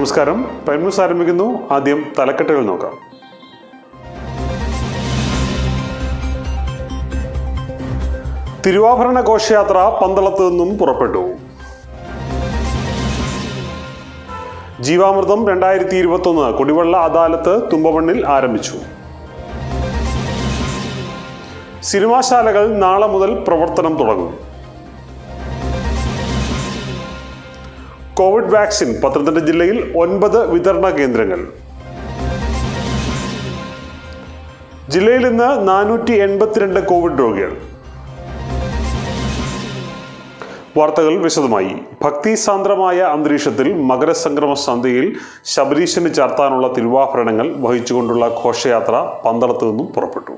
നമസ്കാരം prime news ആരംഭിക്കുന്നു ആദ്യം തലക്കെട്ടുകൾ നോക്കാം തിരുവാഭരണ ഘോഷയാത്ര പന്തളത്ത് നിന്നും പുറപ്പെട്ടു ജീവാമൃതം രണ്ടായിരത്തി ഇരുപത്തൊന്ന് കുടിവെള്ള അദാലത്ത് തുമ്പമണ്ണിൽ ആരംഭിച്ചു സിനിമാശാലകൾ നാളെ മുതൽ പ്രവർത്തനം തുടങ്ങും കോവിഡ് വാക്സിൻ പത്തനംതിട്ട ജില്ലയിൽ ഒൻപത് വിതരണ കേന്ദ്രങ്ങൾ ജില്ലയിൽ ഇന്ന് നാനൂറ്റി എൺപത്തിരണ്ട് കോവിഡ് രോഗികൾ വാർത്തകൾ വിശദമായി ഭക്തിസാന്ദ്രമായ അന്തരീക്ഷത്തിൽ മകരസംക്രമ സന്ധ്യയിൽ ശബരീശന് ചാർത്താനുള്ള തിരുവാഭരണങ്ങൾ വഹിച്ചുകൊണ്ടുള്ള ഘോഷയാത്ര പന്തളത്ത് നിന്നും പുറപ്പെട്ടു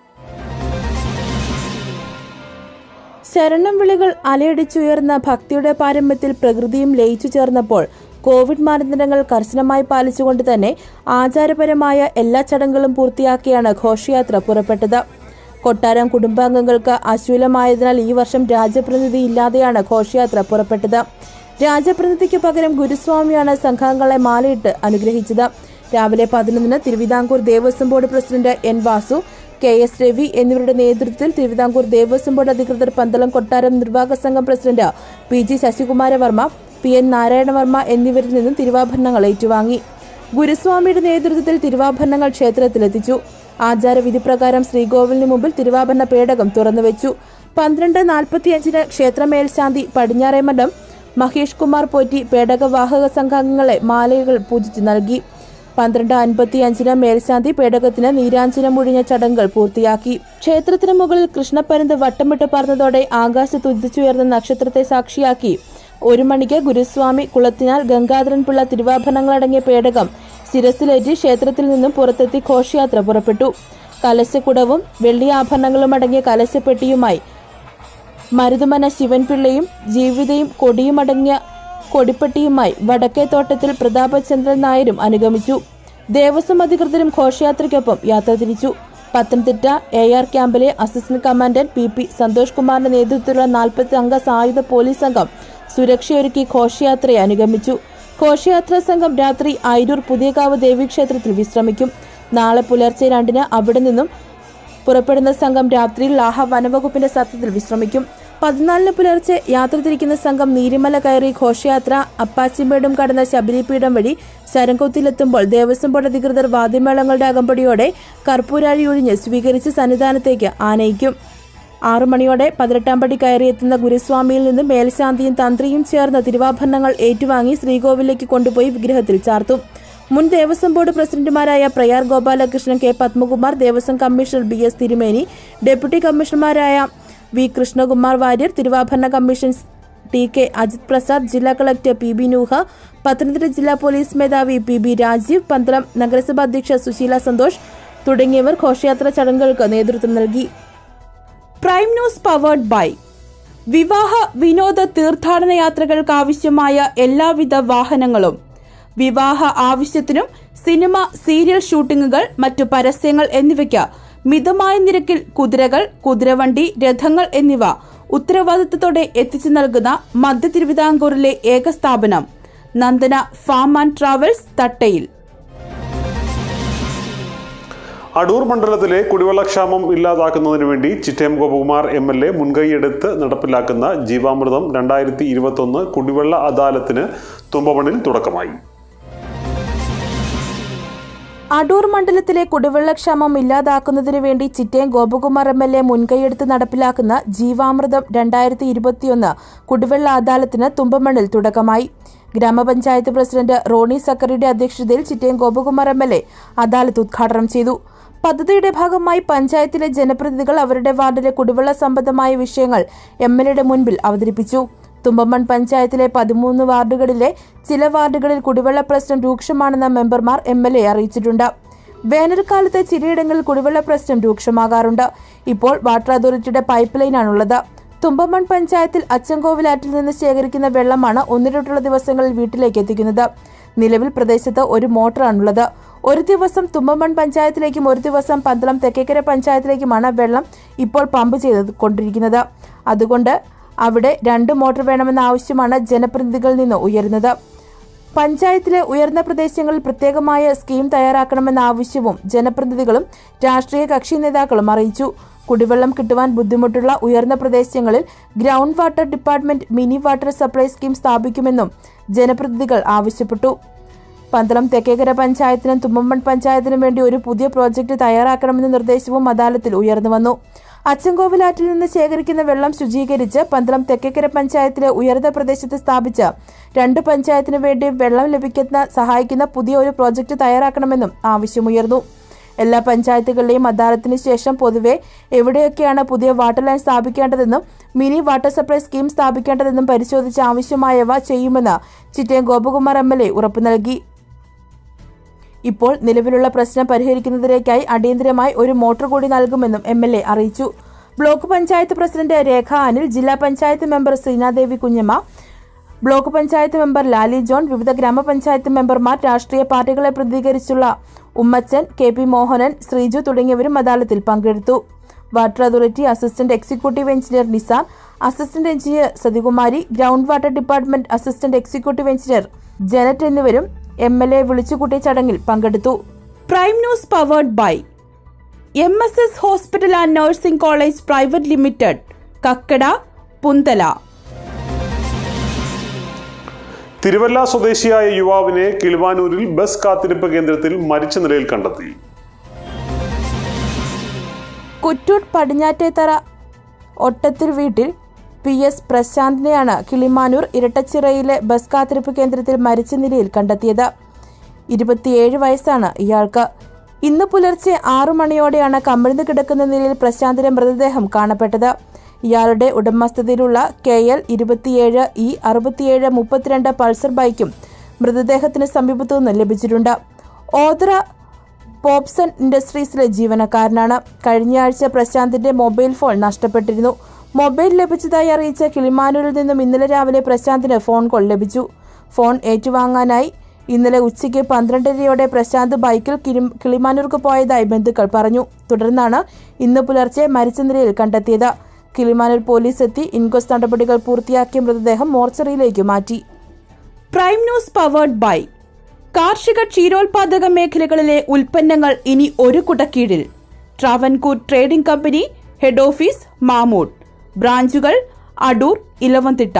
ശരണം വിളികൾ അലയടിച്ചുയർന്ന ഭക്തിയുടെ പാരമ്യത്തിൽ പ്രകൃതിയും ലയിച്ചു ചേർന്നപ്പോൾ കോവിഡ് മാനദണ്ഡങ്ങൾ കർശനമായി പാലിച്ചുകൊണ്ട് തന്നെ ആചാരപരമായ എല്ലാ ചടങ്ങുകളും പൂർത്തിയാക്കിയാണ് ഘോഷയാത്ര പുറപ്പെട്ടത് കൊട്ടാരം കുടുംബാംഗങ്ങൾക്ക് അശൂലമായതിനാൽ ഈ വർഷം രാജപ്രതിനിധി ഇല്ലാതെയാണ് ഘോഷയാത്ര പുറപ്പെട്ടത് രാജപ്രതിനിധിക്ക് പകരം ഗുരുസ്വാമിയാണ് സംഘാംഗങ്ങളെ മാലയിട്ട് അനുഗ്രഹിച്ചത് രാവിലെ പതിനൊന്നിന് Thiruvithamkoor Devaswom board president N Vasu K S Ravi എന്നിവരുടെ നേതൃത്വത്തിൽ തിരുവിതാംകൂർ ദേവസ്വം ബോർഡ് അധികൃതർ പന്തളം കൊട്ടാരം നിർവാഹക സംഘം president P G Sasikumaravarma P N Narayanavarma എന്നിവരിൽ നിന്നും തിരുവാഭരണങ്ങൾ ഏറ്റുവാങ്ങി ഗുരുസ്വാമിയുടെ നേതൃത്വത്തിൽ തിരുവാഭരണങ്ങൾ ക്ഷേത്രത്തിലെത്തിച്ചു ആചാരവിധി പ്രകാരം ശ്രീകോവിലിന് മുമ്പിൽ തിരുവാഭരണ പേടകം തുറന്നുവെച്ചു പന്ത്രണ്ട് നാൽപ്പത്തിയഞ്ചിന് ക്ഷേത്രമേൽശാന്തി പടിഞ്ഞാറേമഠം മഹേഷ് കുമാർ പോറ്റി പേടകവാഹക സംഘാംഗങ്ങളെ മാലകൾ പൂജിച്ചു നൽകി പന്ത്രണ്ട് അൻപത്തി അഞ്ചിന് മേൽശാന്തി പേടകത്തിന് നീരാഞ്ജനം ഒഴിഞ്ഞ ചടങ്ങുകൾ പൂർത്തിയാക്കി ക്ഷേത്രത്തിന് മുകളിൽ കൃഷ്ണപ്പരുന്ത് വട്ടമിട്ട് പറന്നതോടെ ആകാശത്ത് ഉദിച്ചുയർന്ന നക്ഷത്രത്തെ സാക്ഷിയാക്കി ഒരു മണിക്ക് ഗുരുസ്വാമി കുളത്തിനാൽ ഗംഗാധരൻ പിള്ള തിരുവാഭരണങ്ങളടങ്ങിയ പേടകം ശിരസിലേറ്റി ക്ഷേത്രത്തിൽ നിന്നും പുറത്തെത്തി ഘോഷയാത്ര പുറപ്പെട്ടു കലശക്കുടവും വെള്ളി ആഭരണങ്ങളും അടങ്ങിയ കലശപ്പെട്ടിയുമായി മരുതുമന ശിവൻപിള്ളയും ജീവിതയും കൊടിയുമടങ്ങിയ കൊടിപ്പെട്ടിയുമായി വടക്കേ തോട്ടത്തിൽ പ്രതാപചന്ദ്രൻ നായരും അനുഗമിച്ചു ദേവസ്വം അധികൃതരും ഘോഷയാത്രയ്ക്കൊപ്പം യാത്ര തിരിച്ചു Pathanamthitta A R camp assistant commandant P P Santhosh കുമാറിന്റെ നേതൃത്വത്തിലുള്ള നാൽപ്പത്തി അംഗ സായുധ പോലീസ് സംഘം സുരക്ഷയൊരുക്കി ഘോഷയാത്രയെ അനുഗമിച്ചു ഘോഷയാത്രാ സംഘം രാത്രി അയിരൂർ പുതിയകാവ് ദേവീക്ഷേത്രത്തിൽ വിശ്രമിക്കും നാളെ പുലർച്ചെ രണ്ടിന് അവിടെ നിന്നും പുറപ്പെടുന്ന സംഘം രാത്രിയിൽ ലാഹ വനവകുപ്പിന്റെ സത്യത്തിൽ വിശ്രമിക്കും പതിനാലിന് പുലർച്ചെ യാത്ര തിരിക്കുന്ന സംഘം നീരിമല കയറി ഘോഷയാത്ര അപ്പാച്ചിമേടും കടന്ന ശബരിപീഠം വഴി ശരംകൊത്തിലെത്തുമ്പോൾ ദേവസ്വം ബോർഡ് അധികൃതർ വാദ്യമേളങ്ങളുടെ അകമ്പടിയോടെ കർപ്പൂരാഴി ഒഴിഞ്ഞ് സ്വീകരിച്ച് സന്നിധാനത്തേക്ക് ആനയിക്കും ആറു മണിയോടെ പതിനെട്ടാം പടി കയറിയെത്തുന്ന ഗുരുസ്വാമിയിൽ നിന്ന് മേൽശാന്തിയും തന്ത്രിയും ചേർന്ന് തിരുവാഭരണങ്ങൾ ഏറ്റുവാങ്ങി ശ്രീകോവിലേക്ക് കൊണ്ടുപോയി വിഗ്രഹത്തിൽ ചാർത്തും മുൻ ദേവസ്വം ബോർഡ് പ്രസിഡന്റുമാരായ Prayar Gopalakrishnan K Padmakumar Devaswom commissioner B S Thirumeni deputy കമ്മീഷണർമാരായ വി കൃഷ്ണകുമാർ വാര്യർ തിരുവാഭരണ commission T K Ajith Prasad ജില്ലാ collector P B Nooha Pathanamthitta ജില്ലാ പോലീസ് മേധാവി പി ബി രാജീവ് പന്തളം നഗരസഭാ അധ്യക്ഷ സുശീല സന്തോഷ് തുടങ്ങിയവർ ഘോഷയാത്ര ചടങ്ങുകൾക്ക് നേതൃത്വം നൽകി പ്രൈം ന്യൂസ് പവേർഡ് ബൈ വിവാഹ വിനോദ തീർത്ഥാടന യാത്രകൾക്ക് ആവശ്യമായ എല്ലാവിധ വാഹനങ്ങളും വിവാഹ ആവശ്യത്തിനും സിനിമ സീരിയൽ ഷൂട്ടിങ്ങുകൾ മറ്റു പരസ്യങ്ങൾ എന്നിവയ്ക്ക് മിതമായ നിരക്കിൽ കുതിരകൾ കുതിരവണ്ടി രഥങ്ങൾ എന്നിവ ഉത്തരവാദിത്തത്തോടെ എത്തിച്ചു നൽകുന്ന മധ്യ തിരുവിതാംകൂറിലെ ഏക സ്ഥാപനം നന്ദന ഫാം ആൻഡ് ട്രാവൽസ് തട്ടയിൽ അടൂർ മണ്ഡലത്തിലെ കുടിവെള്ളക്ഷാമം ഇല്ലാതാക്കുന്നതിന് വേണ്ടി Chittayam Gopakumar M L A മുൻകൈയെടുത്ത് നടപ്പിലാക്കുന്ന ജീവാമൃതം രണ്ടായിരത്തി ഇരുപത്തൊന്ന് കുടിവെള്ള അദാലത്തിന് തുമ്പമണിൽ തുടക്കമായി അടൂർ മണ്ഡലത്തിലെ കുടിവെള്ളക്ഷാമം ഇല്ലാതാക്കുന്നതിനു വേണ്ടി Chittayam Gopakumar M L A മുൻകൈയെടുത്ത് നടപ്പിലാക്കുന്ന ജീവാമൃതം രണ്ടായിരത്തി ഇരുപത്തിയൊന്ന് കുടിവെള്ള അദാലത്തിന് തുമ്പമണ്ണിൽ തുടക്കമായി ഗ്രാമപഞ്ചായത്ത് പ്രസിഡന്റ് റോണി സക്കറിയുടെ അധ്യക്ഷതയിൽ Chittayam Gopakumar M L A അദാലത്ത് ഉദ്ഘാടനം ചെയ്തു പദ്ധതിയുടെ ഭാഗമായി പഞ്ചായത്തിലെ ജനപ്രതിനിധികൾ അവരുടെ വാർഡിലെ കുടിവെള്ള സംബന്ധമായ വിഷയങ്ങൾ എം എൽ എയുടെ മുൻപിൽ അവതരിപ്പിച്ചു തുമ്പമൺ പഞ്ചായത്തിലെ പതിമൂന്ന് വാർഡുകളിലെ ചില വാർഡുകളിൽ കുടിവെള്ള പ്രശ്നം രൂക്ഷമാണെന്ന മെമ്പർമാർ എം എൽ എ അറിയിച്ചിട്ടുണ്ട് വേനൽക്കാലത്ത് ചിലയിടങ്ങളിൽ കുടിവെള്ള പ്രശ്നം രൂക്ഷമാകാറുണ്ട് ഇപ്പോൾ വാട്ടർ അതോറിറ്റിയുടെ പൈപ്പ് ലൈനാണുള്ളത് തുമ്പമൺ പഞ്ചായത്തിൽ അച്ചൻകോവിലാറ്റിൽ നിന്ന് ശേഖരിക്കുന്ന വെള്ളമാണ് ഒന്നിരട്ടുള്ള ദിവസങ്ങളിൽ വീട്ടിലേക്ക് എത്തിക്കുന്നത് നിലവിൽ പ്രദേശത്ത് ഒരു മോട്ടറാണുള്ളത് ഒരു ദിവസം തുമ്പമൺ പഞ്ചായത്തിലേക്കും ഒരു ദിവസം പന്തളം തെക്കേക്കര പഞ്ചായത്തിലേക്കുമാണ് വെള്ളം ഇപ്പോൾ പമ്പ് ചെയ്ത് കൊണ്ടിരിക്കുന്നത് അതുകൊണ്ട് അവിടെ രണ്ട് മോട്ടോർ വേണമെന്ന ആവശ്യമാണ് ജനപ്രതിനിധികളിൽ നിന്ന് ഉയരുന്നത് പഞ്ചായത്തിലെ ഉയർന്ന പ്രദേശങ്ങളിൽ പ്രത്യേകമായ സ്കീം തയ്യാറാക്കണമെന്ന ആവശ്യവും ജനപ്രതിനിധികളും രാഷ്ട്രീയ കക്ഷി നേതാക്കളും അറിയിച്ചു കുടിവെള്ളം കിട്ടുവാൻ ബുദ്ധിമുട്ടുള്ള ഉയർന്ന പ്രദേശങ്ങളിൽ ground water department mini water supply scheme സ്ഥാപിക്കുമെന്നും ജനപ്രതിനിധികൾ ആവശ്യപ്പെട്ടു പന്തളം തെക്കേക്കര പഞ്ചായത്തിനും തുമ്പമൺ പഞ്ചായത്തിനും വേണ്ടി ഒരു പുതിയ പ്രോജക്റ്റ് തയ്യാറാക്കണമെന്ന നിർദ്ദേശവും അദാലത്തിൽ ഉയർന്നു വന്നു അച്ചൻകോവിലാറ്റിൽ നിന്ന് ശേഖരിക്കുന്ന വെള്ളം ശുചീകരിച്ച് പന്തളം തെക്കേക്കര പഞ്ചായത്തിലെ ഉയർന്ന പ്രദേശത്ത് സ്ഥാപിച്ച രണ്ട് പഞ്ചായത്തിനു വേണ്ടി വെള്ളം ലഭിക്കുന്ന സഹായിക്കുന്ന പുതിയ ഒരു പ്രോജക്റ്റ് തയ്യാറാക്കണമെന്നും ആവശ്യമുയർന്നു എല്ലാ പഞ്ചായത്തുകളിലെയും അദാലത്തിന് ശേഷം പൊതുവെ എവിടെയൊക്കെയാണ് പുതിയ വാട്ടർ ലൈൻ സ്ഥാപിക്കേണ്ടതെന്നും മിനി വാട്ടർ സപ്ലൈ സ്കീം സ്ഥാപിക്കേണ്ടതെന്നും പരിശോധിച്ച് ആവശ്യമായവ ചെയ്യുമെന്ന് Chittayam Gopakumar M L A ഉറപ്പു നൽകി ഇപ്പോൾ നിലവിലുള്ള പ്രശ്നം പരിഹരിക്കുന്നതിലേക്കായി അടിയന്തരമായി ഒരു മോട്ടോർ കൂടി നൽകുമെന്നും എം എൽ എ അറിയിച്ചു ബ്ലോക്ക് പഞ്ചായത്ത് പ്രസിഡന്റ് രേഖ അനിൽ ജില്ലാ panchayat member Sreenadevi Kunjamma block panchayat member Lali John വിവിധ ഗ്രാമപഞ്ചായത്ത് മെമ്പർമാർ രാഷ്ട്രീയ പാർട്ടികളെ പ്രതിനിധീകരിച്ചുള്ള ഉമ്മച്ചൻ കെ പി മോഹനൻ ശ്രീജു തുടങ്ങിയവരും അദാലത്തിൽ പങ്കെടുത്തു water authority assistant executive engineer Nizar assistant engineer Sathikumari ground water department assistant executive engineer Janet എന്നിവരും എം എൽ എ വിളിച്ചുകൂട്ടിയ ചടങ്ങിൽ പങ്കെടുത്തു prime news powered by M S S hospital and nursing college private limited Kakkada Punthala Thiruvalla സ്വദേശിയായ യുവാവിനെ കിളിമാനൂരിൽ bus കാത്തിരിപ്പ് കേന്ദ്രത്തിൽ മരിച്ച നിലയിൽ കണ്ടെത്തി കുറ്റൂർ പടിഞ്ഞാറ്റേത്തറ ഒട്ടത്തിൽ വീട്ടിൽ പി എസ് പ്രശാന്തിനെയാണ് കിളിമാനൂർ ഇരട്ടച്ചിറയിലെ ബസ് കാത്തിരിപ്പ് കേന്ദ്രത്തിൽ മരിച്ച നിലയിൽ കണ്ടെത്തിയത് ഇരുപത്തിയേഴ് വയസ്സാണ് ഇയാൾക്ക് ഇന്ന് പുലർച്ചെ ആറു മണിയോടെയാണ് കമിഴ്ന്നു കിടക്കുന്ന നിലയിൽ പ്രശാന്തിന്റെ മൃതദേഹം കാണപ്പെട്ടത് ഇയാളുടെ ഉടമസ്ഥതയിലുള്ള കെ എൽ ഇരുപത്തിയേഴ് ഇ അറുപത്തിയേഴ് മുപ്പത്തിരണ്ട് പൾസർ ബൈക്കും മൃതദേഹത്തിന് സമീപത്തു നിന്ന് ലഭിച്ചിട്ടുണ്ട് ഓദ്ര പോപ്സൺ ഇൻഡസ്ട്രീസിലെ ജീവനക്കാരനാണ് കഴിഞ്ഞയാഴ്ച പ്രശാന്തിന്റെ മൊബൈൽ ഫോൺ നഷ്ടപ്പെട്ടിരുന്നു മൊബൈൽ ലഭിച്ചതായി അറിയിച്ച കിളിമാനൂരിൽ നിന്നും ഇന്നലെ രാവിലെ പ്രശാന്തിന് ഫോൺ കോൾ ലഭിച്ചു ഫോൺ ഏറ്റുവാങ്ങാനായി ഇന്നലെ ഉച്ചയ്ക്ക് പന്ത്രണ്ടരയോടെ പ്രശാന്ത് ബൈക്കിൽ കിളിം- കിളിമാനൂർക്ക് പോയതായി ബന്ധുക്കൾ പറഞ്ഞു തുടർന്നാണ് ഇന്ന് പുലർച്ചെ മരിച്ച നിലയിൽ കണ്ടെത്തിയത് കിളിമാനൂർ പോലീസ് എത്തി ഇൻക്വസ്റ്റ് നടപടികൾ പൂർത്തിയാക്കിയ മൃതദേഹം മോർച്ചറിയിലേക്ക് മാറ്റി പ്രൈം ന്യൂസ് പവേർഡ് ബൈ കാർഷിക ക്ഷീരോത്പാദക മേഖലകളിലെ ഉൽപ്പന്നങ്ങൾ ഇനി ഒരു കുടക്കീഴിൽ Travancore trading company head office Mamood ബ്രാഞ്ചുകൾ അടൂർ ഇലവന്തിട്ട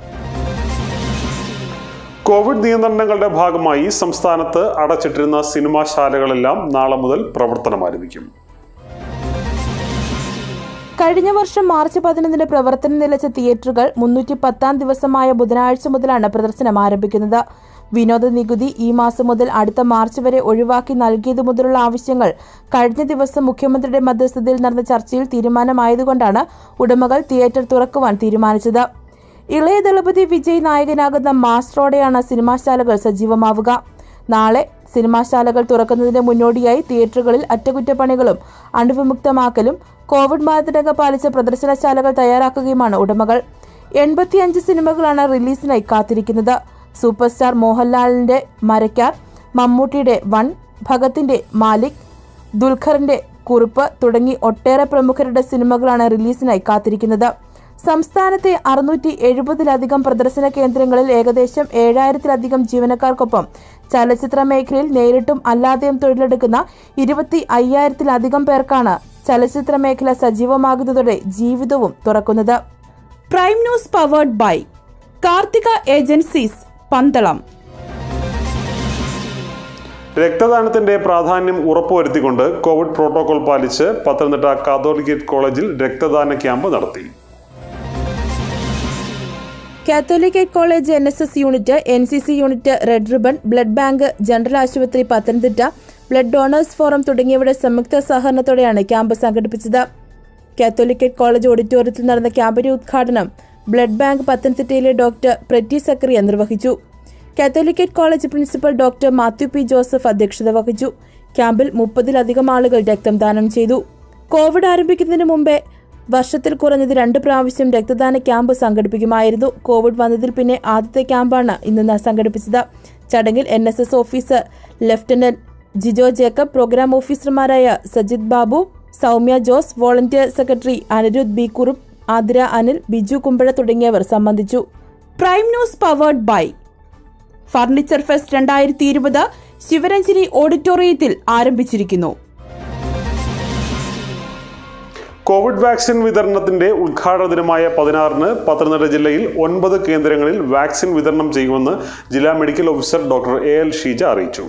കോവിഡ് നിയന്ത്രണങ്ങളുടെ ഭാഗമായി സംസ്ഥാനത്ത് അടച്ചിട്ടിരുന്ന സിനിമാശാലകളെല്ലാം നാളെ മുതൽ പ്രവർത്തനം ആരംഭിക്കും കഴിഞ്ഞ വർഷം മാർച്ച് പതിനൊന്നിന് പ്രവർത്തനം നിലച്ച തിയേറ്ററുകൾ മുന്നൂറ്റി പത്താം ദിവസമായ ബുധനാഴ്ച മുതലാണ് പ്രദർശനം ആരംഭിക്കുന്നത് വിനോദ നികുതി ഈ മാസം മുതൽ അടുത്ത മാർച്ച് വരെ ഒഴിവാക്കി നൽകിയതു മുതലുള്ള ആവശ്യങ്ങൾ കഴിഞ്ഞ ദിവസം മുഖ്യമന്ത്രിയുടെ മധ്യസ്ഥതയിൽ നടന്ന ചർച്ചയിൽ തീരുമാനമായതുകൊണ്ടാണ് ഉടമകൾ തിയേറ്റർ തുറക്കുവാൻ തീരുമാനിച്ചത് ഇളയ ദളപതി വിജയ് നായകനാകുന്ന മാസ്റ്ററോടെയാണ് സിനിമാശാലകൾ സജീവമാവുക നാളെ സിനിമാശാലകൾ തുറക്കുന്നതിന് മുന്നോടിയായി തിയേറ്ററുകളിൽ അറ്റകുറ്റപ്പണികളും അണുവിമുക്തമാക്കലും കോവിഡ് മാനദണ്ഡ പാലിച്ച പ്രദർശനശാലകൾ തയ്യാറാക്കുകയുമാണ് ഉടമകൾ എൺപത്തിയഞ്ച് സിനിമകളാണ് റിലീസിനായി കാത്തിരിക്കുന്നത് സൂപ്പർ സ്റ്റാർ മോഹൻലാലിന്റെ മരക്കാർ മമ്മൂട്ടിയുടെ വൺ ഭഗത്തിന്റെ മാലിക് ദുൽഖറിന്റെ കുറിപ്പ് തുടങ്ങി ഒട്ടേറെ പ്രമുഖരുടെ സിനിമകളാണ് റിലീസിനായി കാത്തിരിക്കുന്നത് സംസ്ഥാനത്തെ അറുന്നൂറ്റി എഴുപതിലധികം പ്രദർശന കേന്ദ്രങ്ങളിൽ ഏകദേശം ഏഴായിരത്തിലധികം ജീവനക്കാർക്കൊപ്പം ചലച്ചിത്ര മേഖലയിൽ നേരിട്ടും അല്ലാതെയും തൊഴിലെടുക്കുന്ന ഇരുപത്തി അയ്യായിരത്തിലധികം പേർക്കാണ് ചലച്ചിത്ര മേഖല സജീവമാകുന്നതോടെ ജീവിതവും തുറക്കുന്നത് prime news powered by Karthika agencies Pandalam രക്തദാനത്തിന്റെ പ്രാധാന്യം ഉറപ്പുവരുത്തിക്കൊണ്ട് കോവിഡ് പ്രോട്ടോകോൾ പാലിച്ച് പത്തനംതിട്ട കാത്തോലിക്കറ്റ് കോളേജിൽ രക്തദാന ക്യാമ്പ് നടത്തി Catholicate college N S S unit N C C unit red ribbon blood bank general ആശുപത്രി പത്തനംതിട്ട ബ്ലഡ് ഡോണേഴ്സ് ഫോറം തുടങ്ങിയവരുടെ സംയുക്ത സഹകരണത്തോടെയാണ് ക്യാമ്പ് സംഘടിപ്പിച്ചത് കാത്തോലിക്കറ്റ് കോളേജ് ഓഡിറ്റോറിയത്തിൽ നടന്ന ക്യാമ്പിന്റെ ഉദ്ഘാടനം ബ്ലഡ് ബാങ്ക് പത്തനംതിട്ടയിലെ ഡോക്ടർ പ്രെറ്റി സക്രിയ നിർവഹിച്ചു Catholicate College principal doctor Mathew P Joseph അധ്യക്ഷത വഹിച്ചു ക്യാമ്പിൽ മുപ്പതിലധികം ആളുകൾ രക്തം ദാനം ചെയ്തു കോവിഡ് ആരംഭിക്കുന്നതിന് മുമ്പേ വർഷത്തിൽ കുറഞ്ഞത് രണ്ട് പ്രാവശ്യം രക്തദാന ക്യാമ്പ് സംഘടിപ്പിക്കുമായിരുന്നു കോവിഡ് വന്നതിൽ പിന്നെ ആദ്യത്തെ ക്യാമ്പാണ് ഇന്ന് സംഘടിപ്പിച്ചത് ചടങ്ങിൽ N S S officer lieutenant Jijo Jacob programme ഓഫീസർമാരായ Sajith Babu Soumya Jose volunteer secretary Anirudh B Kurup Athira Anil Biju Kumbazha തുടങ്ങിയവർ സംബന്ധിച്ചു Prime news powered by furniture fest രണ്ടായിരത്തി ഇരുപത് ശിവരഞ്ജിനി ഓഡിറ്റോറിയത്തിൽ ആരംഭിച്ചിരിക്കുന്നു കോവിഡ് വാക്സിൻ വിതരണത്തിന്റെ ഉദ്ഘാടന ദിനമായ പതിനാറിന് പത്തനംതിട്ട ജില്ലയിൽ ഒൻപത് കേന്ദ്രങ്ങളിൽ വാക്സിൻ വിതരണം ചെയ്യുമെന്ന് ജില്ലാ medical officer doctor A L Sheeja അറിയിച്ചു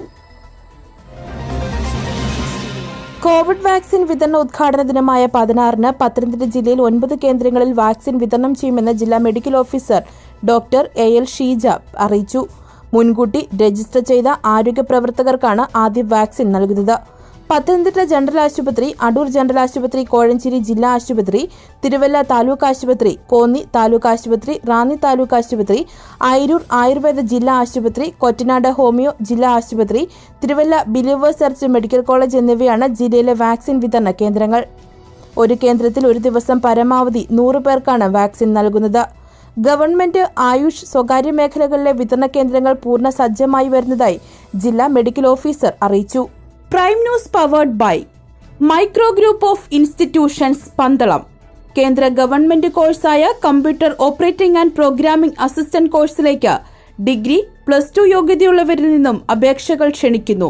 കോവിഡ് വാക്സിൻ വിതരണ ഉദ്ഘാടന ദിനമായ പതിനാറിന് പത്തനംതിട്ട ജില്ലയിൽ ഒൻപത് കേന്ദ്രങ്ങളിൽ വാക്സിൻ വിതരണം ചെയ്യുമെന്ന് ജില്ലാ medical officer doctor A L Sheeja അറിയിച്ചു മുൻകൂട്ടി രജിസ്റ്റർ ചെയ്ത ആരോഗ്യ പ്രവർത്തകർക്കാണ് ആദ്യം വാക്സിൻ നൽകുന്നത് പത്തനംതിട്ട ജനറൽ ആശുപത്രി അടൂർ ജനറൽ ആശുപത്രി കോഴഞ്ചേരി ജില്ലാ ആശുപത്രി തിരുവല്ല താലൂക്ക് ആശുപത്രി കോന്നി താലൂക്ക് ആശുപത്രി റാന്നി താലൂക്ക് ആശുപത്രി അയിരൂർ ആയുർവേദ ജില്ലാ ആശുപത്രി കൊറ്റനാട് ഹോമിയോ ജില്ലാ ആശുപത്രി Thiruvalla Believers Church medical college എന്നിവയാണ് ജില്ലയിലെ വാക്സിൻ വിതരണ കേന്ദ്രങ്ങൾ ഒരു കേന്ദ്രത്തിൽ ഒരു ദിവസം പരമാവധി നൂറ് പേർക്കാണ് വാക്സിൻ നൽകുന്നത് ഗവൺമെന്റ് ആയുഷ് സ്വകാര്യ മേഖലകളിലെ വിതരണ കേന്ദ്രങ്ങൾ പൂർണ്ണ സജ്ജമായി വരുന്നതായി ജില്ലാ മെഡിക്കൽ ഓഫീസർ അറിയിച്ചു Prime news powered by Micro Group of Institutions Pandalam കേന്ദ്ര ഗവൺമെന്റ് കോഴ്സായ computer operating and programming assistant കോഴ്സിലേക്ക് ഡിഗ്രി പ്ലസ് ടു യോഗ്യതയുള്ളവരിൽ നിന്നും അപേക്ഷകൾ ക്ഷണിക്കുന്നു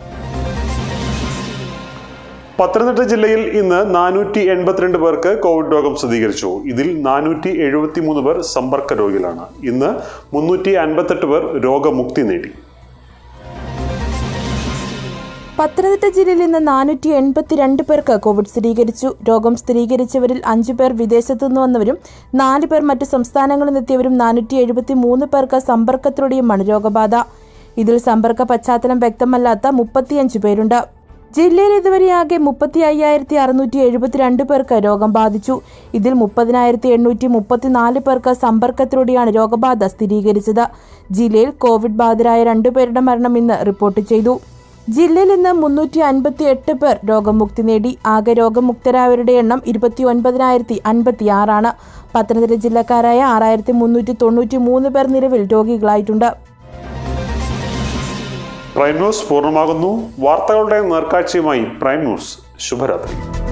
പത്തനംതിട്ട ജില്ലയിൽ ഇന്ന് നാനൂറ്റി എൺപത്തിരണ്ട് പേർക്ക് കോവിഡ് രോഗം സ്ഥിരീകരിച്ചു ഇതിൽ നാനൂറ്റി എഴുപത്തി മൂന്ന് പേർ സമ്പർക്ക രോഗികളാണ് ഇന്ന് മുന്നൂറ്റി അൻപത്തെട്ട് പേർ രോഗമുക്തി നേടി പത്തനംതിട്ട ജില്ലയിൽ ഇന്ന് നാനൂറ്റി എൺപത്തിരണ്ട് പേർക്ക് കോവിഡ് സ്ഥിരീകരിച്ചു രോഗം സ്ഥിരീകരിച്ചവരിൽ അഞ്ചു പേർ വിദേശത്തു നിന്ന് വന്നവരും നാല് പേർ മറ്റ് സംസ്ഥാനങ്ങളിൽ നിന്നെത്തിയവരും നാനൂറ്റി എഴുപത്തി മൂന്ന് പേർക്ക് സമ്പർക്കത്തിലൂടെയുമാണ് രോഗബാധ ഇതിൽ സമ്പർക്ക പശ്ചാത്തലം വ്യക്തമല്ലാത്ത മുപ്പത്തിയഞ്ച് പേരുണ്ട് ജില്ലയിൽ ഇതുവരെയാകെ മുപ്പത്തി അയ്യായിരത്തി അറുന്നൂറ്റി എഴുപത്തിരണ്ട് പേർക്ക് രോഗം ബാധിച്ചു ഇതിൽ മുപ്പതിനായിരത്തി എണ്ണൂറ്റി മുപ്പത്തിനാല് പേർക്ക് സമ്പർക്കത്തിലൂടെയാണ് രോഗബാധ സ്ഥിരീകരിച്ചത് ജില്ലയിൽ കോവിഡ് ബാധിതരായ രണ്ടുപേരുടെ മരണം ഇന്ന് റിപ്പോർട്ട് ചെയ്തു ജില്ലയിൽ ഇന്ന് മുന്നൂറ്റി അൻപത്തി എട്ട് പേർ രോഗമുക്തി നേടി ആകെ രോഗമുക്തരായവരുടെ എണ്ണം ഇരുപത്തി ഒൻപതിനായിരത്തി അൻപത്തി ആറാണ് പത്തനംതിട്ട ജില്ലക്കാരായ ആറായിരത്തി മുന്നൂറ്റി തൊണ്ണൂറ്റി മൂന്ന് പേർ നിലവിൽ രോഗികളായിട്ടുണ്ട് പ്രൈം ന്യൂസ് പൂർണ്ണമാകുന്നു വാർത്തകളുടെ നേർക്കാഴ്ചയുമായി പ്രൈം ന്യൂസ് ശുഭരാത്രി